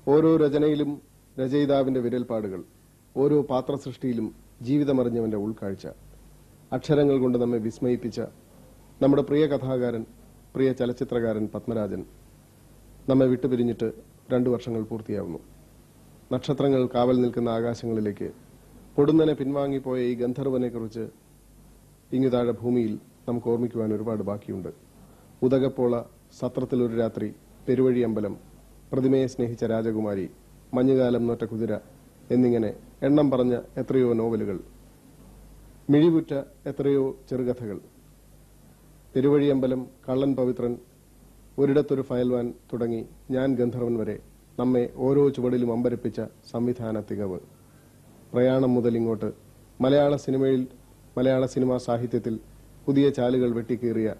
ഓരോ രചനയിലും രചയിതാവിന്റെ വിരൽപ്പാടുകൾ ഓരോ പാത്രസൃഷ്ടിയിലും ജീവിതമറിഞ്ഞവന്റെ ഉൾക്കാഴ്ച അക്ഷരങ്ങൾ കൊണ്ട് നമ്മെ വിസ്മയിപ്പിച്ച നമ്മുടെ പ്രിയ കഥാകാരൻ പ്രിയ ചലച്ചിത്രകാരൻ പത്മരാജൻ നമ്മെ വിട്ടുപിരിഞ്ഞിട്ട് രണ്ടു വർഷങ്ങൾ പൂർത്തിയാവുന്നു നക്ഷത്രങ്ങൾ കാവൽ നിൽക്കുന്ന ആകാശങ്ങളിലേക്ക് പൊടുന്നനെ പിൻവാങ്ങിപ്പോയ ഈ ഗന്ധർവനെക്കുറിച്ച് ഇങ്ങു താഴെ ഭൂമിയിൽ നമുക്ക് ഓർമ്മിക്കുവാൻ ഒരുപാട് ബാക്കിയുണ്ട് ഉദകപ്പോള സത്രത്തിൽ ഒരു രാത്രി പെരുവഴി അമ്പലം പ്രതിമയെ സ്നേഹിച്ച രാജകുമാരി മഞ്ഞുകാലം നോറ്റ കുതിര എന്നിങ്ങനെ എണ്ണം പറഞ്ഞ എത്രയോ നോവലുകൾ മിഴിവുറ്റ എത്രയോ ചെറുകഥകൾ പെരുവഴിയമ്പലം കള്ളൻ പവിത്രൻ ഒരിടത്തൊരു ഫയൽവാൻ തുടങ്ങി ഞാൻ ഗന്ധർവൻ വരെ നമ്മെ ഓരോ ചുവടിലും അമ്പരപ്പിച്ച സംവിധാന തികവ് പ്രയാണം മുതൽ ഇങ്ങോട്ട് മലയാള സിനിമയിൽ മലയാള സിനിമാ സാഹിത്യത്തിൽ പുതിയ ചാലുകൾ വെട്ടിക്കീറിയ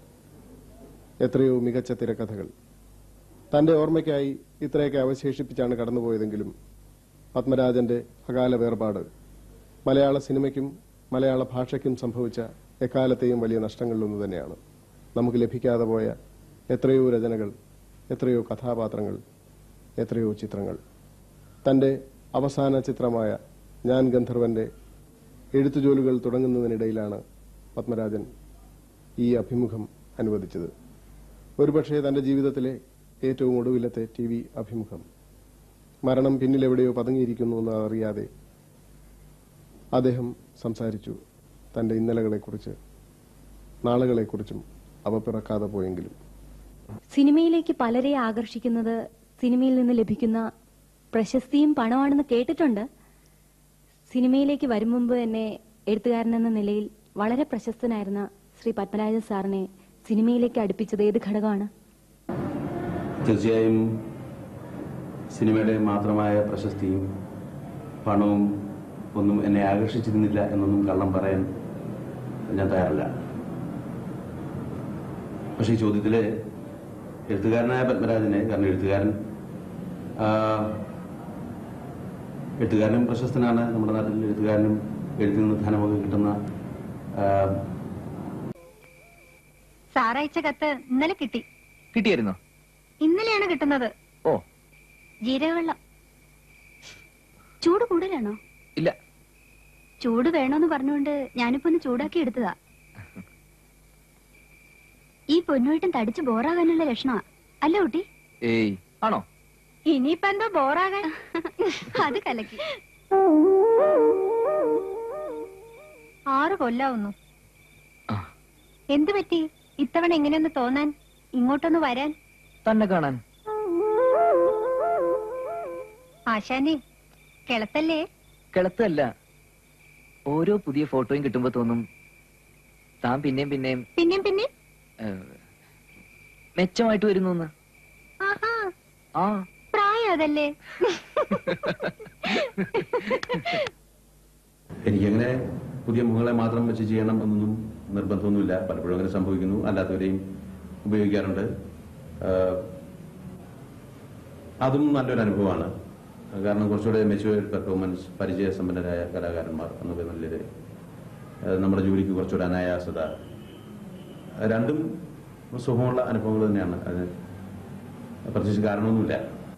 എത്രയോ മികച്ച തിരക്കഥകൾ തന്റെ ഓർമ്മയ്ക്കായി ഇത്രയൊക്കെ അവശേഷിപ്പിച്ചാണ് കടന്നുപോയതെങ്കിലും പത്മരാജന്റെ അകാല വേർപാട് മലയാള സിനിമയ്ക്കും മലയാള ഭാഷയ്ക്കും സംഭവിച്ച എക്കാലത്തെയും വലിയ നഷ്ടങ്ങളിലൊന്നു തന്നെയാണ് നമുക്ക് ലഭിക്കാതെ പോയ എത്രയോ രചനകൾ എത്രയോ കഥാപാത്രങ്ങൾ എത്രയോ ചിത്രങ്ങൾ തന്റെ അവസാന ചിത്രമായ ഞാൻ ഗന്ധർവന്റെ എഴുത്തുജോലികൾ തുടങ്ങുന്നതിനിടയിലാണ് പത്മരാജൻ ഈ അഭിമുഖം അനുവദിച്ചത് ഒരുപക്ഷെ തന്റെ ജീവിതത്തിലെ ഏറ്റവും ഒടുവിലത്തെ ടി വി അഭിമുഖം മരണം പിന്നിലെവിടെയോ പതുങ്ങിയിരിക്കുന്നു എന്ന് അറിയാതെ അദ്ദേഹം സംസാരിച്ചു തന്റെ ഇന്നലകളെക്കുറിച്ച് നാളുകളെക്കുറിച്ചും അവ പിറക്കാതെ പോയെങ്കിലും സിനിമയിലേക്ക് പലരെ ആകർഷിക്കുന്നത് സിനിമയിൽ നിന്ന് ലഭിക്കുന്ന പ്രശസ്തിയും പണമാണെന്ന് കേട്ടിട്ടുണ്ട് സിനിമയിലേക്ക് വരും മുമ്പ് തന്നെ എഴുത്തുകാരനെന്ന നിലയിൽ വളരെ പ്രശസ്തനായിരുന്ന ശ്രീ പത്മരാജൻ സാറിനെ സിനിമയിലേക്ക് അടുപ്പിച്ചത് ഏത് ഘടകമാണ് തീർച്ചയായും സിനിമയുടെ മാത്രമായ പ്രശസ്തിയും പണവും ഒന്നും എന്നെ ആകർഷിച്ചിരുന്നില്ല എന്നൊന്നും കള്ളം പറയാൻ ഞാൻ തയ്യാറല്ല പക്ഷേ ഈ ചോദ്യത്തില് എഴുത്തുകാരനായ പത്മരാജനെ കാരണം എഴുത്തുകാരൻ ആ, എഴുത്തുകാരനും പ്രശസ്തനാണ് നമ്മുടെ നാട്ടിൽ എഴുത്തുകാരനും എഴുത്തിൽ നിന്ന് ധനമൊക്കെ കിട്ടുന്ന ആ, സാറയച്ച കത്ത് ഇന്നലെ കിട്ടി കിട്ടിയായിരുന്നോ ഇന്നലെയാണ് കിട്ടുന്നത് ഓ ജീരകവെള്ളം ചൂട് കൂടുതലാണോ ഇല്ല ചൂട് വേണോന്ന് പറഞ്ഞുകൊണ്ട് ഞാനിപ്പോ ഒന്ന് ചൂടാക്കി എടുത്തതാ ഈ പൊന്നുമായിട്ടും തടിച്ച് ബോറാകാനുള്ള ലക്ഷണമാ അല്ല കുട്ടി ഏയ് ആണോ ഇനിയിപ്പോ എന്തോ ബോറാകാൻ അത് കലക്കി ആറ് കൊല്ലാവുന്നു ആ, എന്തു പറ്റി ഇത്തവണ എങ്ങനെയൊന്ന് തോന്നാൻ ഇങ്ങോട്ടൊന്ന് വരാൻ തന്നെ കാണാൻ ആശാനെ കിളത്തല്ലേ കിളത്തല്ല ഓരോ പുതിയ ഫോട്ടോയും കിട്ടുമ്പോ തോന്നും താൻ പിന്നെയും പിന്നെയും പിന്നെയും പിന്നെ ഏ, മെച്ചമായിട്ട് വരുന്നു എന്ന്. ആഹാ ആ പ്രായം അതല്ലേ എനിക്കങ്ങനെ പുതിയ മുഖങ്ങളെ മാത്രം വെച്ച് ചെയ്യണം എന്നൊന്നും നിർബന്ധമൊന്നുമില്ല പലപ്പോഴും അങ്ങനെ സംഭവിക്കുന്നു അല്ലാത്തവരെയും ഉപയോഗിക്കാറുണ്ട് ആഹ് അതും നല്ലൊരു അനുഭവമാണ് കാരണം കുറച്ചുകൂടെ മെച്ചുവേർഡ് പെർഫോമൻസ് പരിചയസമ്പന്നരായ കലാകാരന്മാർ എന്നൊക്കെ നല്ലൊരു ആഹ് നമ്മുടെ ജോലിക്ക് കുറച്ചുകൂടെ അനായാസത രണ്ടും സുഖമുള്ള അനുഭവങ്ങൾ തന്നെയാണ് അതിന് പ്രത്യേകിച്ച് കാരണമൊന്നുമില്ല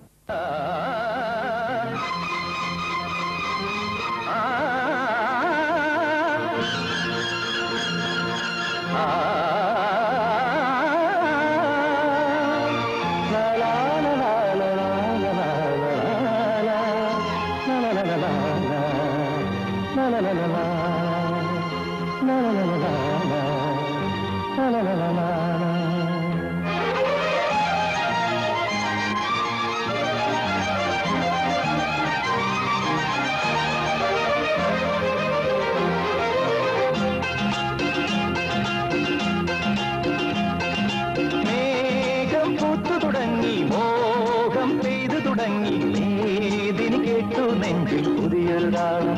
മേഘം പൂത്തു തുടങ്ങി മോഹം പെയ്തു തുടങ്ങി ഏതിന് കേട്ടു നെഞ്ചിൽ പുതിയൊരു താളം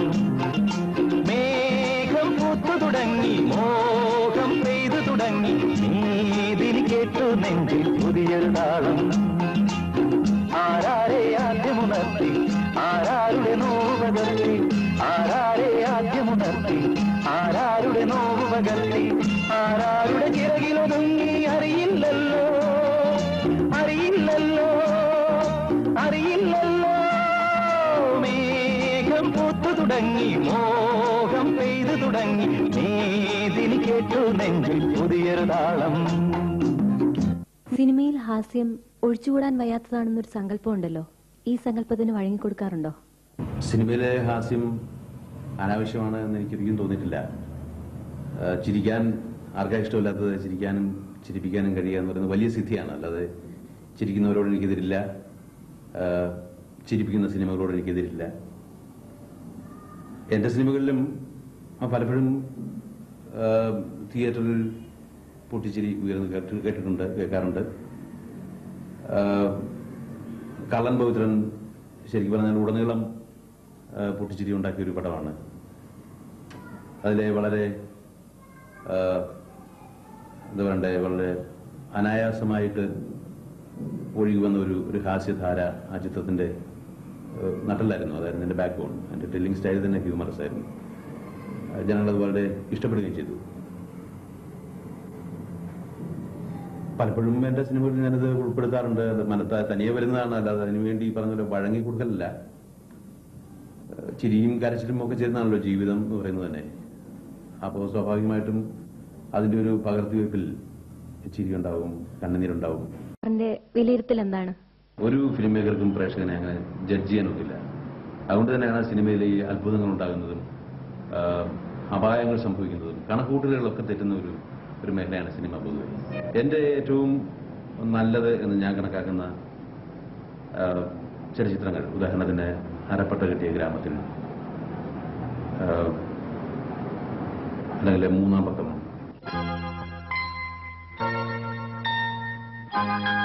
മേഘം പൂത്തു തുടങ്ങി മോഹം പെയ്തു തുടങ്ങി ഏതിന് കേട്ടു നെഞ്ചിൽ പുതിയൊരു താളം ആരാരെ ആദ്യമുണർത്തി ആരാരുടെ നോവ് പകർത്തി ആരാരെ ആദ്യമുണർത്തി ആരാരുടെ നോവ് പകർത്തി ആരാരുടെ ചിറകിലൊതുങ്ങി അറിയില്ലല്ലോ അറിയില്ലല്ലോ അറിയില്ലല്ലോ തുടങ്ങി മോഹം പെയ്തു തുടങ്ങി മേദിനി കേട്ടു നെഞ്ചിൽ പുതിയൊരു താളം സിനിമയിൽ ഹാസ്യം ഒഴിച്ചുകൂടാൻ വയ്യാത്തതാണെന്നൊരു സങ്കല്പം ഉണ്ടല്ലോ ഈ സങ്കല്പത്തിന് വഴങ്ങിക്കൊടുക്കാറുണ്ടോ സിനിമയിലെ ഹാസ്യം അനാവശ്യമാണ് എന്ന് എനിക്കൊരിക്കലും തോന്നിയിട്ടില്ല ആ, ചിരിക്കാൻ ആർക്കാ ഇഷ്ടമില്ലാത്തത് ചിരിക്കാനും ചിരിപ്പിക്കാനും കഴിയുക എന്ന് പറയുന്നത് വലിയ സിദ്ധിയാണ് അല്ലാതെ ചിരിക്കുന്നവരോട് എനിക്കെതിരില്ല ആ, ചിരിപ്പിക്കുന്ന സിനിമകളോട് എനിക്കെതിരില്ല എൻ്റെ സിനിമകളിലും ആ, പലപ്പോഴും ആ, തിയേറ്ററിൽ പൊട്ടിച്ചിരി ഉയർന്ന് കേട്ട് കേട്ടിട്ടുണ്ട് കേൾക്കാറുണ്ട് ആ, കള്ളൻ പവിത്രൻ ശരിക്കും പറഞ്ഞാൽ ഉടനീളം ആ, പൊട്ടിച്ചിരി ഉണ്ടാക്കിയ ഒരു പടമാണ് അതിലെ വളരെ ആ, എന്താ പറയണ്ടേ വളരെ അനായാസമായിട്ട് ഒഴുകി വന്ന ഒരു ഒരു ഹാസ്യധാര ആ ചിത്രത്തിന്റെ ആ, നട്ടലായിരുന്നു അതായിരുന്നു എൻ്റെ ബാക്ക് ബോൺ എൻ്റെ ടെല്ലിംഗ് സ്റ്റൈൽ തന്നെ ഹ്യൂമറസ് ആയിരുന്നു ആ, ജനങ്ങളത് വളരെ ഇഷ്ടപ്പെടുകയും ചെയ്തു പലപ്പോഴും എന്റെ സിനിമകളിൽ ഞാനത് ഉൾപ്പെടുത്താറുണ്ട് അത് മനത്ത തനിയെ വരുന്നതാണ് അല്ലാതെ അതിനുവേണ്ടി ഈ പറഞ്ഞ പോലെ വഴങ്ങി കൊടുക്കലല്ല ഏഹ് ചിരിയും കരച്ചിലും ഒക്കെ ചേരുന്നതാണല്ലോ ജീവിതം എന്ന് പറയുന്നത് തന്നെ അപ്പോൾ സ്വാഭാവികമായിട്ടും അതിന്റെ ഒരു പകർത്തിവയ്പ്പിൽ ചിരി ഉണ്ടാവും കണ്ണുനീരുണ്ടാവും സാറിന്റെ വിലയിരുത്തൽ എന്താണ് ഒരു ഫിലിം മേക്കർക്കും പ്രേക്ഷകനെ അങ്ങനെ ജഡ്ജ് ചെയ്യാൻ ഒക്കില്ല അതുകൊണ്ട് തന്നെയാണ് സിനിമയിൽ ഈ അത്ഭുതങ്ങൾ ഉണ്ടാകുന്നതും ആ, അപായങ്ങൾ സംഭവിക്കുന്നതും കണക്കൂട്ടലുകളൊക്കെ തെറ്റുന്ന ഒരു ഒരു മേഖലയാണ് സിനിമ പൊതുവെ എൻ്റെ ഏറ്റവും നല്ലത് എന്ന് ഞാൻ കണക്കാക്കുന്ന ആ, ചലച്ചിത്രങ്ങൾ ഉദാഹരണത്തിന് അരപ്പട്ട കിട്ടിയ ഗ്രാമത്തിൽ ആ, അല്ലെങ്കിൽ മൂന്നാം പക്കം